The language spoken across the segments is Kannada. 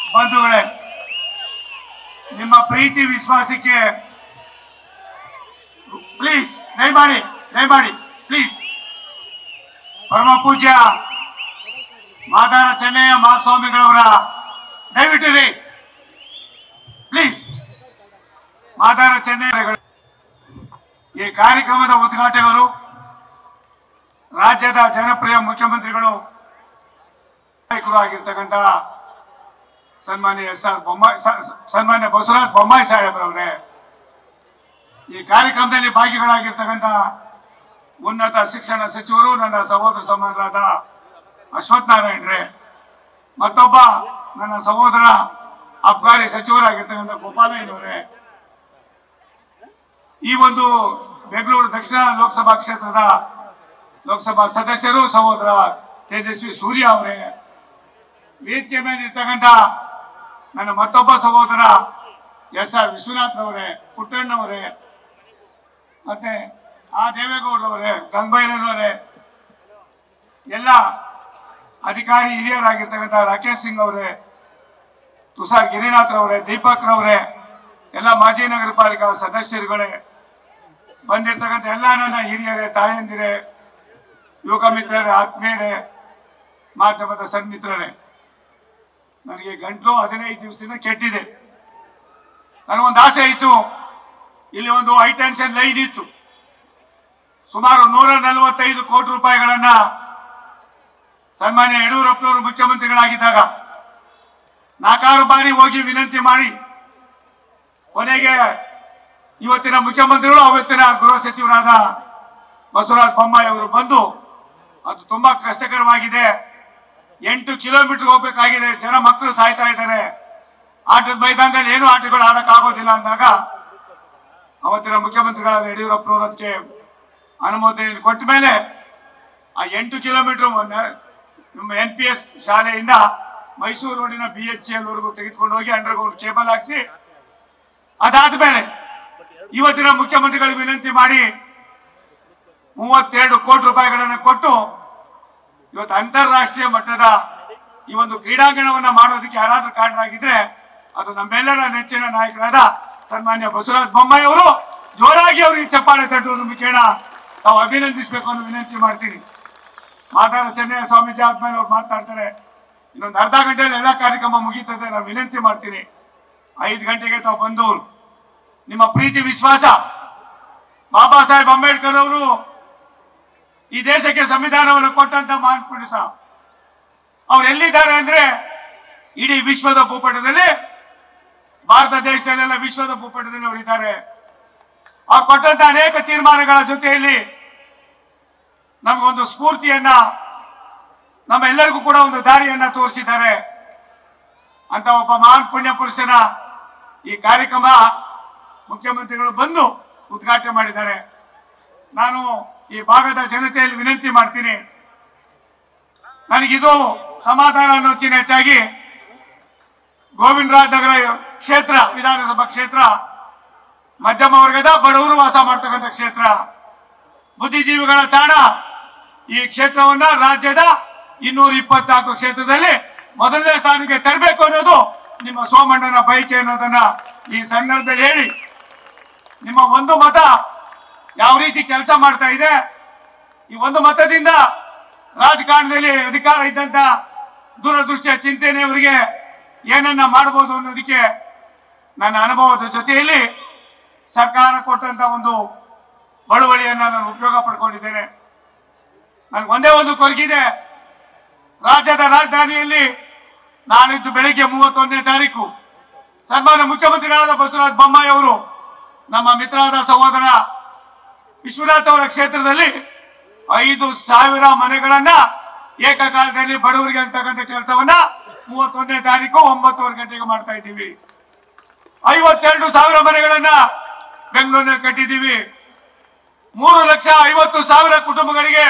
ಬಂಧುಗಳೇ ನಿಮ್ಮ ಪ್ರೀತಿ ವಿಶ್ವಾಸಕ್ಕೆ ಪ್ಲೀಸ್ ದಯಮಾಡಿ ದಯಮಾಡಿ ಪ್ಲೀಸ್ ಪರಮ ಪೂಜ್ಯ ಮಾದಾರ ಚೆನ್ನಯ್ಯ ಮಹಾಸ್ವಾಮಿಗಳವರ ದಯವಿಟ್ಟು ರೀ ಪ್ಲೀಸ್ ಮಾದಾರ ಚೆನ್ನಯ್ಯ ಈ ಕಾರ್ಯಕ್ರಮದ ಉದ್ಘಾಟಕರು ರಾಜ್ಯದ ಜನಪ್ರಿಯ ಮುಖ್ಯಮಂತ್ರಿಗಳು ನಾಯಕರು ಆಗಿರ್ತಕ್ಕಂಥ ಸನ್ಮಾನ್ಯ ಎಸ್ ಆರ್ ಬೊಮ್ಮಾಯಿ ಸ- ಸ- ಸನ್ಮಾನ್ಯ ಬಸವರಾಜ ಬೊಮ್ಮಾಯಿ ಸಾಹೇಬ್ರವ್ರೆ ಈ ಕಾರ್ಯಕ್ರಮದಲ್ಲಿ ಭಾಗಿಗಳಾಗಿರ್ತಕ್ಕಂಥ ಉನ್ನತ ಶಿಕ್ಷಣ ಸಚಿವರು ನನ್ನ ಸಹೋದರ ಸಮಾನರಾದ ಅಶ್ವಥ್ ನಾರಾಯಣ್ರೆ ಮತ್ತೊಬ್ಬ ನನ್ನ ಸಹೋದರ ಅಬ್ಕಾರಿ ಸಚಿವರಾಗಿರ್ತಕ್ಕಂಥ ಗೋಪಾಲಯ್ಯನವರೇ ಈ ಒಂದು ಬೆಂಗಳೂರು ದಕ್ಷಿಣ ಲೋಕಸಭಾ ಕ್ಷೇತ್ರದ ಲೋಕಸಭಾ ಸದಸ್ಯರು ಸಹೋದರ ತೇಜಸ್ವಿ ಸೂರ್ಯ ಅವರೇ ವೇದಿಕೆ ಮೇಲೆ ಇರ್ತಕ್ಕಂಥ ನನ್ನ ಮತ್ತೊಬ್ಬ ಸಹೋದರ ಎಸ್ ಆರ್ ವಿಶ್ವನಾಥ್ ಅವರೇ ಪುಟ್ಟಣ್ಣವರೇ ಮತ್ತೆ ಆ ದೇವೇಗೌಡರವರೇ ಗಂಗಬೈಲನವರೇ ಎಲ್ಲ ಅಧಿಕಾರಿ ಹಿರಿಯರಾಗಿರ್ತಕ್ಕಂಥ ರಾಕೇಶ್ ಸಿಂಗ್ ಅವರೇ ತುಷಾರ್ ಗಿರಿನಾಥ್ ರವರೇ ದೀಪಕ್ ರವರೇ ಎಲ್ಲ ಮಾಜಿ ನಗರ ಪಾಲಿಕಾ ಸದಸ್ಯರುಗಳೇ ಬಂದಿರ್ತಕ್ಕಂಥ ಎಲ್ಲ ನನ್ನ ಹಿರಿಯರೇ ತಾಯಂದಿರೇ ಯುವಕ ಮಿತ್ರರೇ ಆತ್ಮೀಯರೇ ಮಾಧ್ಯಮದ ಸನ್ಮಿತ್ರರೇ ನನಗೆ ಗಂಟಲು ಹದಿನೈದು ದಿವಸದಿಂದ ಕೆಟ್ಟಿದೆ ನನಗೊಂದು ಆಸೆ ಇತ್ತು ಇಲ್ಲಿ ಒಂದು ಹೈ ಟೆನ್ಷನ್ ಲೈನ್ ಇತ್ತು ಸುಮಾರು ನೂರ ನಲವತ್ತೈದು ಕೋಟಿ ರೂಪಾಯಿಗಳನ್ನ ಸನ್ಮಾನ್ಯ ಯಡಿಯೂರಪ್ಪನವರು ಮುಖ್ಯಮಂತ್ರಿಗಳಾಗಿದ್ದಾಗ ನಾಲ್ಕಾರು ಬಾರಿ ಹೋಗಿ ವಿನಂತಿ ಮಾಡಿ ಕೊನೆಗೆ ಇವತ್ತಿನ ಮುಖ್ಯಮಂತ್ರಿಗಳು ಅವತ್ತಿನ ಗೃಹ ಸಚಿವರಾದ ಬಸವರಾಜ ಬೊಮ್ಮಾಯಿ ಅವರು ಬಂದು ಅದು ತುಂಬಾ ಕಷ್ಟಕರವಾಗಿದೆ ಎಂಟು ಕಿಲೋಮೀಟರ್ ಹೋಗ್ಬೇಕಾಗಿದೆ ಜನ ಮಕ್ಕಳು ಸಾಯ್ತಾ ಇದ್ದಾರೆ ಆಟದ ಮೈದಾನದಲ್ಲಿ ಏನು ಆಟಗಳು ಆಡಕ್ ಆಗೋದಿಲ್ಲ ಅಂದಾಗ ಅವತ್ತಿನ ಮುಖ್ಯಮಂತ್ರಿಗಳಾದ ಯಡಿಯೂರಪ್ಪನವರು ಅದಕ್ಕೆ ಅನುಮೋದನೆ ಕೊಟ್ಟ ಮೇಲೆ ಆ ಎಂಟು ಕಿಲೋಮೀಟರ್ ನಮ್ಮ ಎನ್ ಪಿ ಎಸ್ ಶಾಲೆಯಿಂದ ಮೈಸೂರು ರೋಡಿನ ಬಿ ಎಚ್ ಎಲ್ ವರೆಗೂ ತೆಗೆದುಕೊಂಡು ಹೋಗಿ ಅಂಡರ್ಗ್ರೌಂಡ್ ಕೇಬಲ್ ಹಾಕ್ಸಿ ಅದಾದ್ಮೇಲೆ ಇವತ್ತಿನ ಮುಖ್ಯಮಂತ್ರಿಗಳು ವಿನಂತಿ ಮಾಡಿ ಮೂವತ್ತೆರಡು ಕೋಟಿ ರೂಪಾಯಿಗಳನ್ನು ಕೊಟ್ಟು ಇವತ್ತು ಅಂತಾರಾಷ್ಟ್ರೀಯ ಮಟ್ಟದ ಈ ಒಂದು ಕ್ರೀಡಾಂಗಣವನ್ನ ಮಾಡೋದಕ್ಕೆ ಯಾರಾದ್ರೂ ಕಾರಣರಾಗಿದ್ರೆ ಅದು ನಮ್ಮೆಲ್ಲರ ನೆಚ್ಚಿನ ನಾಯಕರಾದ ಸನ್ಮಾನ್ಯ ಬಸವರಾಜ ಬೊಮ್ಮಾಯಿ ಅವರು ಜೋರಾಗಿ ಅವರಿಗೆ ಚಪ್ಪಾಳೆ ತಟ್ಟುವುದು ಮುಖೇಣ ತಾವು ಅಭಿನಂದಿಸಬೇಕು ಅನ್ನೋ ವಿನಂತಿ ಮಾಡ್ತೀನಿ ಮಾತಾಡ ಚೆನ್ನಯ್ಯ ಸ್ವಾಮೀಜಿ ಆದ್ಮೇಲೆ ಅವ್ರು ಮಾತನಾಡ್ತಾರೆ ಇನ್ನೊಂದು ಅರ್ಧ ಗಂಟೆಯಲ್ಲಿ ಎಲ್ಲ ಕಾರ್ಯಕ್ರಮ ಮುಗೀತದೆ ನಾನು ವಿನಂತಿ ಮಾಡ್ತೀನಿ ಐದು ಗಂಟೆಗೆ ತಾವು ಬಂದವರು ನಿಮ್ಮ ಪ್ರೀತಿ ವಿಶ್ವಾಸ ಬಾಬಾ ಸಾಹೇಬ್ ಅಂಬೇಡ್ಕರ್ ಅವರು ಈ ದೇಶಕ್ಕೆ ಸಂವಿಧಾನವನ್ನು ಕೊಟ್ಟಂತ ಮಹಾನ್ ಪುರುಷ ಅವ್ರು ಎಲ್ಲಿದ್ದಾರೆ ಅಂದ್ರೆ ಇಡೀ ವಿಶ್ವದ ಭೂಪಟದಲ್ಲಿ ಭಾರತ ದೇಶದಲ್ಲೆಲ್ಲ ವಿಶ್ವದ ಭೂಪಟದಲ್ಲಿ ಅವರಿದ್ದಾರೆ ಅವ್ರು ಕೊಟ್ಟಂತ ಅನೇಕ ತೀರ್ಮಾನಗಳ ಜೊತೆಯಲ್ಲಿ ನಮಗೊಂದು ಸ್ಫೂರ್ತಿಯನ್ನ ನಮ್ಮೆಲ್ಲರಿಗೂ ಕೂಡ ಒಂದು ದಾರಿಯನ್ನ ತೋರಿಸಿದ್ದಾರೆ ಅಂತ ಒಬ್ಬ ಮಹಾನ್ ಪುಣ್ಯ ಪುರುಷನ ಈ ಕಾರ್ಯಕ್ರಮ ಮುಖ್ಯಮಂತ್ರಿಗಳು ಬಂದು ಉದ್ಘಾಟನೆ ಮಾಡಿದ್ದಾರೆ ನಾನು ಈ ಭಾಗದ ಜನತೆಯಲ್ಲಿ ವಿನಂತಿ ಮಾಡ್ತೀನಿ ನನಗಿದು ಸಮಾಧಾನ ಅನ್ನೋದಕ್ಕಿಂತ ಹೆಚ್ಚಾಗಿ ಗೋವಿಂದರಾಜ್ ನಗರ ಕ್ಷೇತ್ರ ವಿಧಾನಸಭಾ ಕ್ಷೇತ್ರ ಮಧ್ಯಮ ವರ್ಗದ ಬಡವರು ವಾಸ ಮಾಡ್ತಕ್ಕಂಥ ಕ್ಷೇತ್ರ ಬುದ್ಧಿಜೀವಿಗಳ ತಾಣ ಈ ಕ್ಷೇತ್ರವನ್ನ ರಾಜ್ಯದ ಇನ್ನೂರ ಇಪ್ಪತ್ನಾಲ್ಕು ಕ್ಷೇತ್ರದಲ್ಲಿ ಮೊದಲನೇ ಸ್ಥಾನಕ್ಕೆ ತರಬೇಕು ಅನ್ನೋದು ನಿಮ್ಮ ಸೋಮಣ್ಣನ ಬಯಕೆ ಅನ್ನೋದನ್ನ ಈ ಸಂದರ್ಭದಲ್ಲಿ ಹೇಳಿ ನಿಮ್ಮ ಒಂದು ಮತ ಯಾವ ರೀತಿ ಕೆಲಸ ಮಾಡ್ತಾ ಇದೆ ಈ ಒಂದು ಮತದಿಂದ ರಾಜಕಾರಣದಲ್ಲಿ ಅಧಿಕಾರ ಇದ್ದಂತ ದೂರದೃಷ್ಟಿಯ ಚಿಂತನೆಯವರಿಗೆ ಏನನ್ನ ಮಾಡಬಹುದು ಅನ್ನೋದಕ್ಕೆ ನನ್ನ ಅನುಭವದ ಜೊತೆಯಲ್ಲಿ ಸರ್ಕಾರ ಕೊಟ್ಟಂತ ಒಂದು ಬಳುವಳಿಯನ್ನ ನಾನು ಉಪಯೋಗ ಪಡ್ಕೊಂಡಿದ್ದೇನೆ ನನಗೆ ಒಂದೇ ಒಂದು ಕೊರಗಿದೆ ರಾಜ್ಯದ ರಾಜಧಾನಿಯಲ್ಲಿ ನಾಳಿದ್ದು ಬೆಳಿಗ್ಗೆ ಮೂವತ್ತೊಂದನೇ ತಾರೀಕು ಸನ್ಮಾನ್ಯ ಮುಖ್ಯಮಂತ್ರಿಗಳಾದ ಬಸವರಾಜ ಬೊಮ್ಮಾಯಿ ಅವರು ನಮ್ಮ ಮಿತ್ರರಾದ ಸಹೋದರ ವಿಶ್ವನಾಥ್ ಅವರ ಕ್ಷೇತ್ರದಲ್ಲಿ ಐದು ಸಾವಿರ ಮನೆಗಳನ್ನ ಏಕಕಾಲದಲ್ಲಿ ಬಡವರಿಗೆ ಅಂತಕ್ಕಂಥ ಕೆಲಸವನ್ನ ಮೂವತ್ತೊಂದನೇ ತಾರೀಕು ಒಂಬತ್ತುವರೆ ಗಂಟೆಗೆ ಮಾಡ್ತಾ ಇದ್ದೀವಿ ಐವತ್ತೆರಡು ಸಾವಿರ ಮನೆಗಳನ್ನ ಬೆಂಗಳೂರಿನಲ್ಲಿ ಕಟ್ಟಿದ್ದೀವಿ ಮೂರು ಲಕ್ಷ ಐವತ್ತು ಸಾವಿರ ಕುಟುಂಬಗಳಿಗೆ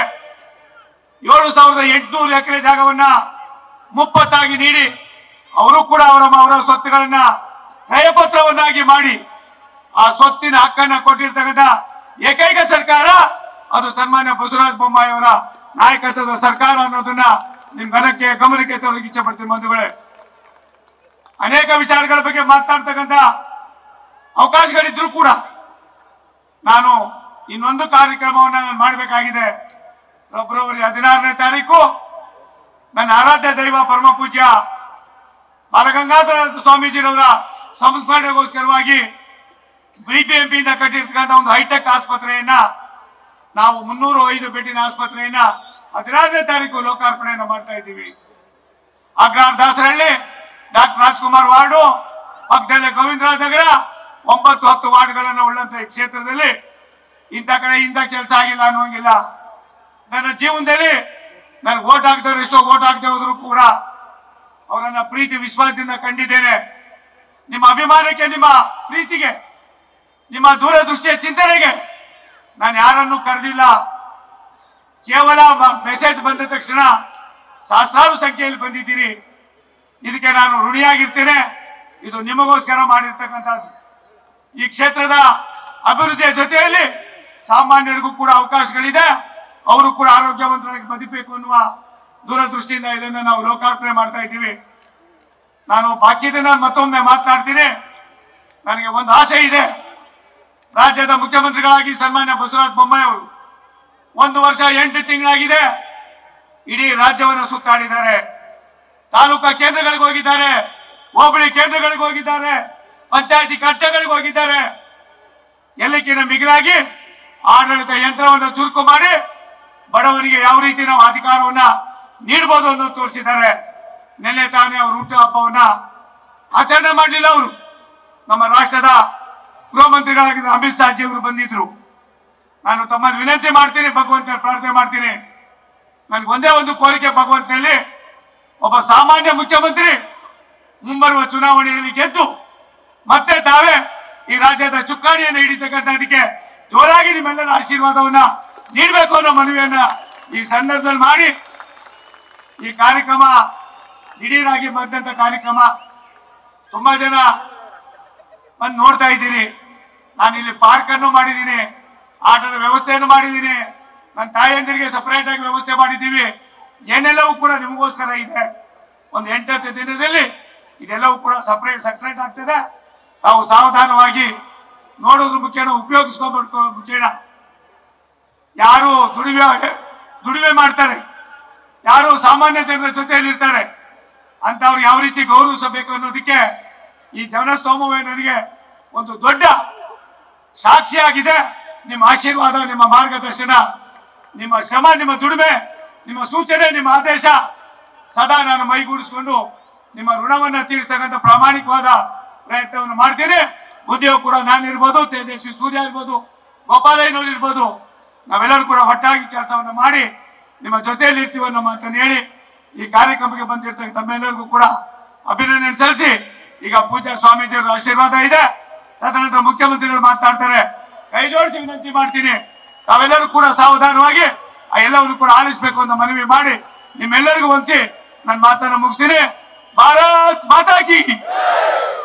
ಏಳು ಸಾವಿರದ ಎಂಟುನೂರು ಎಕರೆ ಜಾಗವನ್ನ ಮುಪ್ಪತ್ತಾಗಿ ನೀಡಿ ಅವರು ಕೂಡ ಅವರ ಅವರ ಸ್ವತ್ತುಗಳನ್ನ ಕ್ರಯಪತ್ರವನ್ನಾಗಿ ಮಾಡಿ ಆ ಸ್ವತ್ತಿನ ಹಕ್ಕನ್ನ ಕೊಟ್ಟಿರ್ತಕ್ಕಂಥ ಏಕೈಕ ಸರ್ಕಾರ ಅದು ಸನ್ಮಾನ್ಯ ಬಸವರಾಜ ಬೊಮ್ಮಾಯಿ ಅವರ ನಾಯಕತ್ವದ ಸರ್ಕಾರ ಅನ್ನೋದನ್ನ ನಿಮ್ ಗಮನಕ್ಕೆ ಗಮನಕ್ಕೆ ತರಲಿಕ್ಕೆ ಇಚ್ಛೆ ಪಡ್ತೀನಿ ಬಂಧುಗಳೇ ಅನೇಕ ವಿಚಾರಗಳ ಬಗ್ಗೆ ಮಾತನಾಡ್ತಕ್ಕಂಥ ಅವಕಾಶಗಳಿದ್ರು ಕೂಡ ನಾನು ಇನ್ನೊಂದು ಕಾರ್ಯಕ್ರಮವನ್ನು ನಾನು ಮಾಡಬೇಕಾಗಿದೆ ಫೆಬ್ರವರಿ ಹದಿನಾರನೇ ತಾರೀಕು ನನ್ನ ಆರಾಧ್ಯ ದೈವ ಪರಮ ಪೂಜ್ಯ ಬಾಲಗಂಗಾಧರ ಸ್ವಾಮೀಜಿರವರ ಸಂಸ್ಮರಣೆಗೋಸ್ಕರವಾಗಿ ಬಿಬಿಎಂಪಿಯಿಂದ ಕಟ್ಟಿರ್ತಕ್ಕಂಥ ಒಂದು ಹೈಟೆಕ್ ಆಸ್ಪತ್ರೆಯನ್ನ ನಾವು ಮುನ್ನೂರು ಐದು ಬೆಡ್ಡಿನ ಆಸ್ಪತ್ರೆಯನ್ನ ಹದಿನಾರನೇ ತಾರೀಕು ಲೋಕಾರ್ಪಣೆಯನ್ನ ಮಾಡ್ತಾ ಇದ್ದೀವಿ ಅಗ್ರಾರ್ ದಾಸರಹಳ್ಳಿ ಡಾಕ್ಟರ್ ರಾಜ್ಕುಮಾರ್ ವಾರ್ಡು ಪಕ್ಕದಲ್ಲೇ ಗೋವಿಂದರಾಜ್ ನಗರ ಒಂಬತ್ತು ಹತ್ತು ವಾರ್ಡ್ಗಳನ್ನು ಉಳ್ಳಂತ ಈ ಕ್ಷೇತ್ರದಲ್ಲಿ ಇಂಥ ಕಡೆ ಇಂಥ ಕೆಲಸ ಆಗಿಲ್ಲ ಅನ್ನುವಂಗಿಲ್ಲ ನನ್ನ ಜೀವನದಲ್ಲಿ ನನಗೆ ಓಟ್ ಹಾಕ್ದವ್ರು ಎಷ್ಟೋ ಓಟ್ ಹಾಕ್ದೆ ಹೋದ್ರು ಕೂಡ ಅವರನ್ನ ಪ್ರೀತಿ ವಿಶ್ವಾಸದಿಂದ ಕಂಡಿದ್ದೇನೆ ನಿಮ್ಮ ಅಭಿಮಾನಕ್ಕೆ ನಿಮ್ಮ ಪ್ರೀತಿಗೆ ನಿಮ್ಮ ದೂರದೃಷ್ಟಿಯ ಚಿಂತನೆಗೆ ನಾನು ಯಾರನ್ನು ಕರೆದಿಲ್ಲ ಕೇವಲ ಮೆಸೇಜ್ ಬಂದ ತಕ್ಷಣ ಸಹಸ್ರಾರು ಸಂಖ್ಯೆಯಲ್ಲಿ ಬಂದಿದ್ದೀರಿ ಇದಕ್ಕೆ ನಾನು ಋಣಿಯಾಗಿರ್ತೇನೆ ಇದು ನಿಮಗೋಸ್ಕರ ಮಾಡಿರ್ತಕ್ಕಂಥದ್ದು ಈ ಕ್ಷೇತ್ರದ ಅಭಿವೃದ್ಧಿಯ ಜೊತೆಯಲ್ಲಿ ಸಾಮಾನ್ಯರಿಗೂ ಕೂಡ ಅವಕಾಶಗಳಿದೆ ಅವರು ಕೂಡ ಆರೋಗ್ಯವಂತರಾಗಿ ಬದುಕಬೇಕು ಅನ್ನುವ ದೂರದೃಷ್ಟಿಯಿಂದ ಇದನ್ನು ನಾವು ಲೋಕಾರ್ಪಣೆ ಮಾಡ್ತಾ ಇದ್ದೀವಿ ನಾನು ಬಾಕಿದನ್ನ ಮತ್ತೊಮ್ಮೆ ಮಾತನಾಡ್ತೀನಿ ನನಗೆ ಒಂದು ಆಸೆ ಇದೆ ರಾಜ್ಯದ ಮುಖ್ಯಮಂತ್ರಿಗಳಾಗಿ ಸನ್ಮಾನ್ಯ ಬಸವರಾಜ ಬೊಮ್ಮಾಯಿ ಅವರು ಒಂದು ವರ್ಷ ಎಂಟು ತಿಂಗಳಾಗಿದೆ ಇಡೀ ರಾಜ್ಯವನ್ನು ಸುತ್ತಾಡಿದ್ದಾರೆ ತಾಲೂಕಾ ಕೇಂದ್ರಗಳಿಗೆ ಹೋಗಿದ್ದಾರೆ ಹೋಬಳಿ ಕೇಂದ್ರಗಳಿಗೆ ಹೋಗಿದ್ದಾರೆ ಪಂಚಾಯತಿ ಕಟ್ಟೆಗಳಿಗೆ ಹೋಗಿದ್ದಾರೆ ಎಲ್ಲಕ್ಕಿಂತ ಮಿಗಿಲಾಗಿ ಆಡಳಿತ ಯಂತ್ರವನ್ನು ಚುರುಕು ಮಾಡಿ ಬಡವರಿಗೆ ಯಾವ ರೀತಿ ನಾವು ಅಧಿಕಾರವನ್ನ ನೀಡಬಹುದು ಅನ್ನೋದು ತೋರಿಸಿದ್ದಾರೆ ನಿನ್ನೆ ತಾನೇ ಅವರು ಹುಟ್ಟು ಹಬ್ಬವನ್ನ ಆಚರಣೆ ಮಾಡಲಿಲ್ಲ ಅವರು ನಮ್ಮ ರಾಷ್ಟ್ರದ ಗೃಹ ಮಂತ್ರಿಗಳಾಗಿದ್ದ ಅಮಿತ್ ಶಾ ಜಿ ಅವರು ಬಂದಿದ್ರು ನಾನು ತಮ್ಮಲ್ಲಿ ವಿನಂತಿ ಮಾಡ್ತೀನಿ ಭಗವಂತ ಪ್ರಾರ್ಥನೆ ಮಾಡ್ತೀನಿ ನನಗೆ ಒಂದೇ ಒಂದು ಕೋರಿಕೆ ಭಗವಂತನಲ್ಲಿ ಒಬ್ಬ ಸಾಮಾನ್ಯ ಮುಖ್ಯಮಂತ್ರಿ ಮುಂಬರುವ ಚುನಾವಣೆಯಲ್ಲಿ ಗೆದ್ದು ಮತ್ತೆ ತಾವೇ ಈ ರಾಜ್ಯದ ಚುಕ್ಕಾಣಿಯನ್ನು ಹಿಡಿತಕ್ಕಂಥದಕ್ಕೆ ಜೋರಾಗಿ ನಿಮ್ಮೆಲ್ಲರ ಆಶೀರ್ವಾದವನ್ನ ನೀಡಬೇಕು ಅನ್ನೋ ಮನವಿಯನ್ನ ಈ ಸಂದರ್ಭದಲ್ಲಿ ಮಾಡಿ ಈ ಕಾರ್ಯಕ್ರಮ ದಿಢೀರಾಗಿ ಬಂದಂತ ಕಾರ್ಯಕ್ರಮ ತುಂಬಾ ಜನ ಬಂದು ನೋಡ್ತಾ ಇದ್ದೀರಿ ನಾನು ಇಲ್ಲಿ ಪಾರ್ಕ್ ಅನ್ನು ಮಾಡಿದ್ದೀನಿ ಆಟದ ವ್ಯವಸ್ಥೆಯನ್ನು ಮಾಡಿದ್ದೀನಿ ನನ್ನ ತಾಯಂದಿರಿಗೆ ಸಪರೇಟ್ ಆಗಿ ವ್ಯವಸ್ಥೆ ಮಾಡಿದ್ದೀವಿ ಏನೆಲ್ಲವೂ ಕೂಡ ನಿಮಗೋಸ್ಕರ ಇದೆ ಒಂದು ಎಂಟತ್ತು ದಿನದಲ್ಲಿ ಇದೆಲ್ಲವೂ ಕೂಡ ಸಪರೇಟ್ ಸಪರೇಟ್ ಆಗ್ತದೆ ತಾವು ಸಾವಧಾನವಾಗಿ ನೋಡೋದ್ರ ಮುಖ್ಯನ ಉಪಯೋಗಿಸ್ಕೊಂಡ್ಬಿಟ್ಟು ಮುಖ್ಯನ ಯಾರು ದುಡಿಮೆ ದುಡಿಮೆ ಮಾಡ್ತಾರೆ ಯಾರು ಸಾಮಾನ್ಯ ಜನರ ಜೊತೆಯಲ್ಲಿ ಇರ್ತಾರೆ ಅಂತವ್ರು ಯಾವ ರೀತಿ ಗೌರವಿಸಬೇಕು ಅನ್ನೋದಕ್ಕೆ ಈ ಜನಸ್ತೋಮವೇ ನನಗೆ ಒಂದು ದೊಡ್ಡ ಸಾಕ್ಷಿಯಾಗಿದೆ ನಿಮ್ಮ ಆಶೀರ್ವಾದ ನಿಮ್ಮ ಮಾರ್ಗದರ್ಶನ ನಿಮ್ಮ ಶ್ರಮ ನಿಮ್ಮ ದುಡಿಮೆ ನಿಮ್ಮ ಸೂಚನೆ ನಿಮ್ಮ ಆದೇಶ ಸದಾ ನಾನು ಮೈಗೂಡಿಸ್ಕೊಂಡು ನಿಮ್ಮ ಋಣವನ್ನ ತೀರಿಸ್ತಕ್ಕಂಥ ಪ್ರಾಮಾಣಿಕವಾದ ಪ್ರಯತ್ನವನ್ನು ಮಾಡ್ತೀನಿ ಉದ್ಯೋಗ ಕೂಡ ನಾನು ಇರ್ಬೋದು ತೇಜಸ್ವಿ ಸೂರ್ಯ ಇರ್ಬೋದು ಗೋಪಾಲಯ್ಯನವ್ರು ಇರ್ಬೋದು ನಾವೆಲ್ಲರೂ ಕೂಡ ಒಟ್ಟಾಗಿ ಕೆಲಸವನ್ನು ಮಾಡಿ ನಿಮ್ಮ ಜೊತೆಯಲ್ಲಿ ಇರ್ತೀವಿ ಅನ್ನೋ ಮಾತನ್ನು ಹೇಳಿ ಈ ಕಾರ್ಯಕ್ರಮಕ್ಕೆ ಬಂದಿರ್ತಕ್ಕ ತಮ್ಮೆಲ್ಲರಿಗೂ ಕೂಡ ಅಭಿನಂದನೆ ಸಲ್ಲಿಸಿ ಈಗ ಪೂಜಾ ಸ್ವಾಮೀಜಿಯವರ ಆಶೀರ್ವಾದ ಇದೆ ತದನಂತರ ಮುಖ್ಯಮಂತ್ರಿಗಳು ಮಾತನಾಡ್ತಾರೆ ಕೈ ಜೋಡಿಸಿ ವಿನಂತಿ ಮಾಡ್ತೀನಿ ತಾವೆಲ್ಲರೂ ಕೂಡ ಸಾವಧಾನವಾಗಿ ಆ ಎಲ್ಲವನ್ನು ಕೂಡ ಆಲಿಸಬೇಕು ಅಂತ ಮನವಿ ಮಾಡಿ ನಿಮ್ಮೆಲ್ಲರಿಗೂ ಹೊಂದಿಸಿ ನನ್ನ ಮಾತನ್ನು ಮುಗಿಸ್ತೀನಿ ಭಾರತ್ ಮಾತಾ ಕಿ